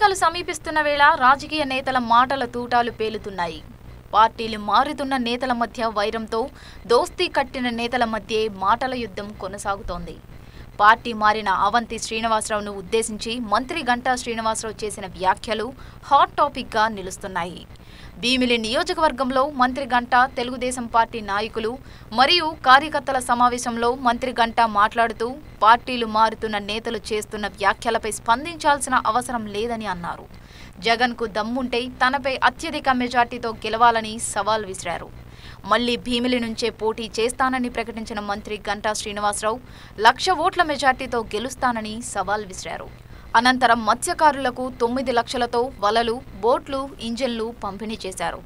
ఎన్నికలు సమీపిస్తున్న వేళ రాజకీయ నేతల మాటల తూటాలు పేలుతున్నాయి పార్టీలు మారుతున్న నేతల మధ్య వైరంతో దోస్తీ కట్టిన నేతల మధ్య మాటల యుద్ధం కొనసాగుతోంది పార్టీ మారిన అవంతి శ్రీనివాసరావును ఉద్దేశించి మంత్రి గంటా శ్రీనివాసరావు చేసిన వ్యాఖ్యలు హాట్ టాపిక్గా నిలుస్తున్నాయి భీమిలి నియోజకవర్గంలో మంత్రి గంట తెలుగుదేశం పార్టీ నాయకులు మరియు కార్యకర్తల సమావేశంలో మంత్రి గంట మాట్లాడుతూ పార్టీలు మారుతున్న నేతలు చేస్తున్న వ్యాఖ్యలపై స్పందించాల్సిన అవసరం లేదని అన్నారు జగన్కు దమ్ముంటే తనపై అత్యధిక మెజార్టీతో గెలవాలని సవాల్ విసిరారు మళ్లీ భీమిలి నుంచే పోటీ చేస్తానని ప్రకటించిన మంత్రి గంటా శ్రీనివాసరావు లక్ష ఓట్ల మెజార్టీతో గెలుస్తానని సవాల్ విసిరారు అనంతరం మత్స్యకారులకు తొమ్మిది లక్షలతో వలలు బోట్లు ఇంజన్లు పంపిణీ చేశారు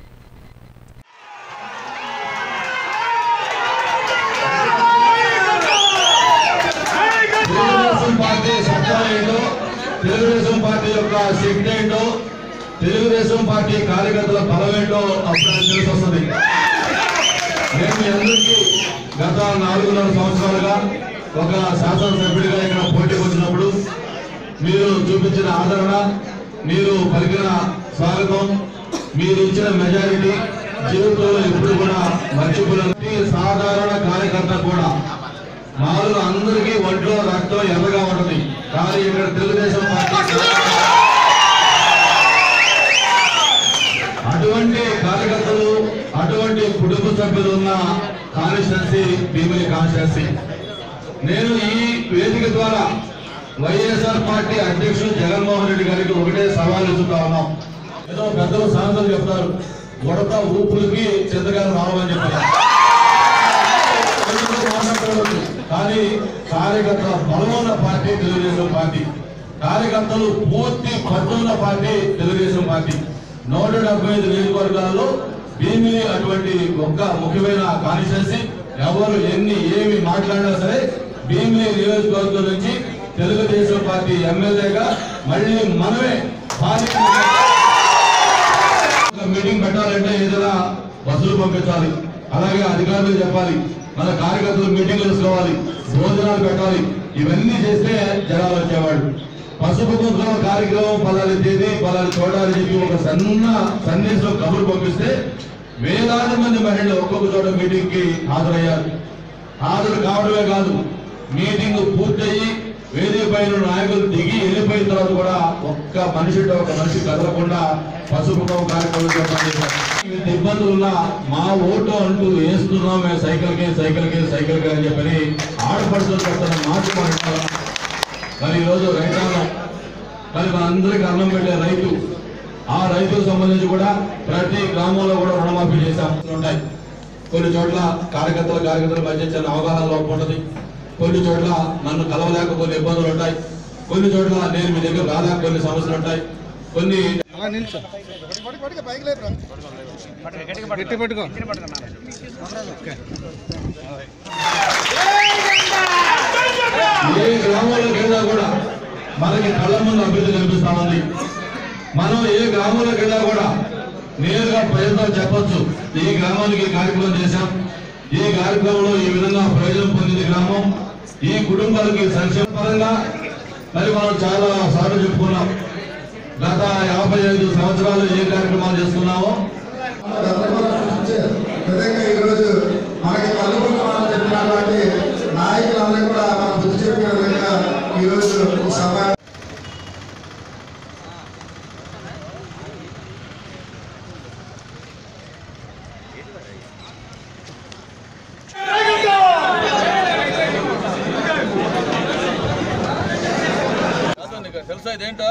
తెలుగుదేశం పార్టీ సత్తా ఏంటో తెలుగుదేశం పార్టీ యొక్క శక్తి ఏంటో తెలుగుదేశం పార్టీ కార్యకర్తల బలం ఏంటో అప్పుడు నాకు తెలిసి వస్తుంది నేను మీ అందరికీ గత నాలుగున్నర సంవత్సరాలుగా ఒక శాసనసభ్యుడిగా ఇక్కడ పోటీకి వచ్చినప్పుడు మీరు చూపించిన ఆదరణ మీరు పలికిన స్వాగతం మీరు ఇచ్చిన మెజారిటీ జీవితంలో ఎప్పుడు కూడా మర్చిపోలేని సాధారణ కార్యకర్త కూడా మామూలుగా అందరికీ ఒంట్లో రక్తం ఎర్రగా ఉంటుంది కానీ ఇక్కడ తెలుగుదేశం పార్టీ అటువంటి కార్యకర్తలు అటువంటి కుటుంబ సభ్యులు ఉన్న కాన్స్టిట్యున్సీ భీమిలి కాన్స్టిట్యున్సీ నేను ఈ వేదిక ద్వారా వైఎస్ఆర్ పార్టీ అధ్యక్షుడు జగన్మోహన్ రెడ్డి గారికి ఒకటే సవాల్ ఇస్తున్నా ఉన్నాం ఏదో పెద్దలు సామెతలు చెప్తారు ఉడత ఊపులకి చింతకాయలు రావని చెప్పారు తెలుగులో మాట్లాడవచ్చు. కానీ కార్యకర్తల బలమున్న పార్టీ తెలుగుదేశం పార్టీ కార్యకర్తలు పూర్తి పట్టున్న పార్టీ తెలుగుదేశం పార్టీ నూట డెబ్బై ఐదు నియోజకవర్గాల్లో భీమిలి అటువంటి ఒక్క ముఖ్యమైన కాన్స్టిట్యున్సీ ఎవరు ఎన్ని ఏమి మాట్లాడినా సరే భీమిలి నియోజకవర్గం నుంచి తెలుగుదేశం పార్టీ ఎమ్మెల్యేగా మళ్ళీ మనమే పార్లమెంట్ ఒక మీటింగ్ పెట్టాలంటే ఏదైనా బస్సులు పంపించాలి అలాగే అధికారులు చెప్పాలి మన కార్యకర్తలు మీటింగ్లు వేసుకోవాలి భోజనాలు పెట్టాలి ఇవన్నీ చేస్తే జనాలు వచ్చేవాడు పసుపు కుంకుమ కార్యక్రమం పలాని తేదీ పలాని చూడాలని చెప్పి ఒక సన్న సందేశం కబురు పంపిస్తే వేలాది మంది మహిళలు ఒక్కొక్క చోట మీటింగ్ కి హాజరయ్యారు హాజరు కావడమే కాదు మీటింగ్ పూర్తయి వేదిక పైన నాయకులు దిగి వెళ్ళిపోయిన తర్వాత కూడా ఒక్క మనిషి ఒక మనిషి కదలకుండా పసుపు కుంకుమ కార్యక్రమం చేపట్టారు. ఇంత ఇబ్బందులు ఉన్నా మా ఓటు అంటూ వేస్తున్నాం మేము సైకిల్ కి సైకిల్ కి సైకిల్ కి అని చెప్పని ఆడపడుతున్న పడుతున్న మార్పు మాట్లాడాలి మరి ఈరోజు రైతాంగం మరి మనందరికీ అన్నం పెట్టే రైతు ఆ రైతుకు సంబంధించి కూడా ప్రతి గ్రామంలో కూడా రుణమాఫీ చేసే అవసరం ఉంటాయి కొన్ని చోట్ల కార్యకర్తల కార్యకర్తల మధ్య చిన్న అవగాహన లోపం ఉంటుంది కొన్ని చోట్ల నన్ను కలవలేక కొన్ని ఇబ్బందులు ఉంటాయి కొన్ని చోట్ల నేను మీ దగ్గర రాలేక కొన్ని సమస్యలు ఉంటాయి కొన్ని గట్టి పట్టుకో ఏ గ్రామంలోకి వెళ్ళినా కూడా మనకి కళ్ళ ముందు అభివృద్ధి కనిపిస్తా ఉంది మనం ఏ గ్రామంలోకి వెళ్ళినా కూడా నేరుగా ప్రజలతో చెప్పొచ్చు ఈ గ్రామానికి ఈ కార్యక్రమం చేశాం ఈ కార్యక్రమంలో ఈ విధంగా ప్రయోజనం పొందింది గ్రామం ఈ కుటుంబాలకి సంక్షేమ పరంగా మరి మనం చాలా సార్లు చెప్పుకున్నాం గత యాభై ఐదు సంవత్సరాలు ఏ కార్యక్రమాలు చేస్తున్నామో విధంగా ఈరోజు మనకి కలుగుతున్నామని చెప్పినటువంటి నాయకులందరూ కూడా మన బుద్ధి చెప్పిన విధంగా ఈరోజు ఈ సభ తెలుసా ఇదేంటో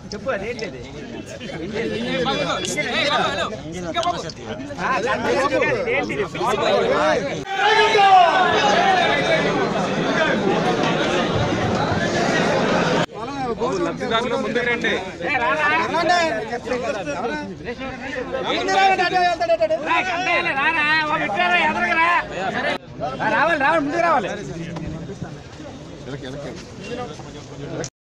లబ్ధిదారులు ముందుకు రండి రావాలి రావాలి ముందుకు రావాలి